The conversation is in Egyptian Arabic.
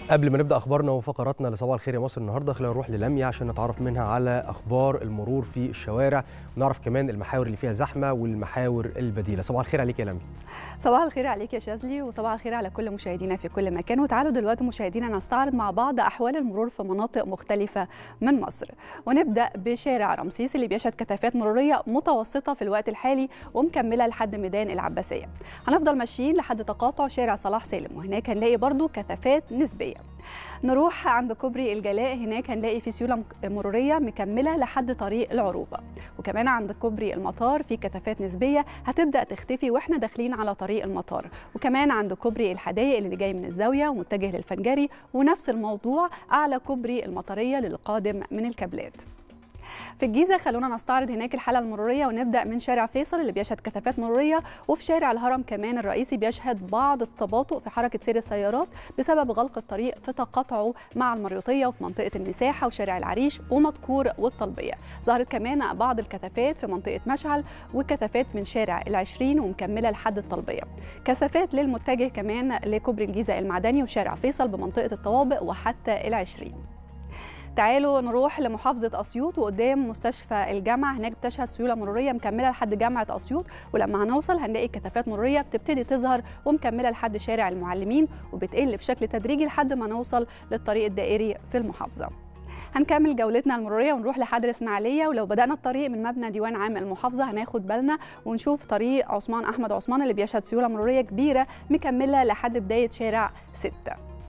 قبل ما نبدا اخبارنا وفقراتنا لصباح الخير يا مصر النهارده خلينا نروح للميا عشان نتعرف منها على اخبار المرور في الشوارع ونعرف كمان المحاور اللي فيها زحمه والمحاور البديله صباح الخير عليك يا لميا صباح الخير عليك يا شاذلي وصباح الخير على كل مشاهدينا في كل مكان وتعالوا دلوقتي مشاهدينا نستعرض مع بعض احوال المرور في مناطق مختلفه من مصر ونبدا بشارع رمسيس اللي بيشهد كثافات مروريه متوسطه في الوقت الحالي ومكمله لحد ميدان العباسيه هنفضل ماشيين لحد تقاطع شارع صلاح سالم وهناك هنلاقي برضو كثافات نسبيه نروح عند كوبري الجلاء هناك هنلاقي في سيوله مروريه مكمله لحد طريق العروبه وكمان عند كوبري المطار في كثافات نسبيه هتبدا تختفي واحنا داخلين على طريق المطار وكمان عند كوبري الحدائق اللي جاي من الزاويه ومتجه للفنجري ونفس الموضوع اعلى كوبري المطريه للقادم من الكابلات في الجيزه خلونا نستعرض هناك الحاله المروريه ونبدا من شارع فيصل اللي بيشهد كثافات مروريه وفي شارع الهرم كمان الرئيسي بيشهد بعض التباطؤ في حركه سير السيارات بسبب غلق الطريق في تقاطعه مع المريوطيه وفي منطقه المساحه وشارع العريش ومدكور والطلبيه ظهرت كمان بعض الكثافات في منطقه مشعل وكثافات من شارع العشرين ومكمله لحد الطلبيه كثافات للمتجه كمان لكوبري الجيزه المعدني وشارع فيصل بمنطقه الطوابق وحتى العشرين تعالوا نروح لمحافظة أسيوط وقدام مستشفى الجامعة هناك بتشهد سيولة مرورية مكملة لحد جامعة أسيوط ولما هنوصل هنلاقي كثافات مرورية بتبتدي تظهر ومكملة لحد شارع المعلمين وبتقل بشكل تدريجي لحد ما نوصل للطريق الدائري في المحافظة هنكمل جولتنا المروريه ونروح لحد الاسماعيليه ولو بدانا الطريق من مبنى ديوان عام المحافظه هناخد بالنا ونشوف طريق عثمان احمد عثمان اللي بيشهد سيوله مروريه كبيره مكمله لحد بدايه شارع 6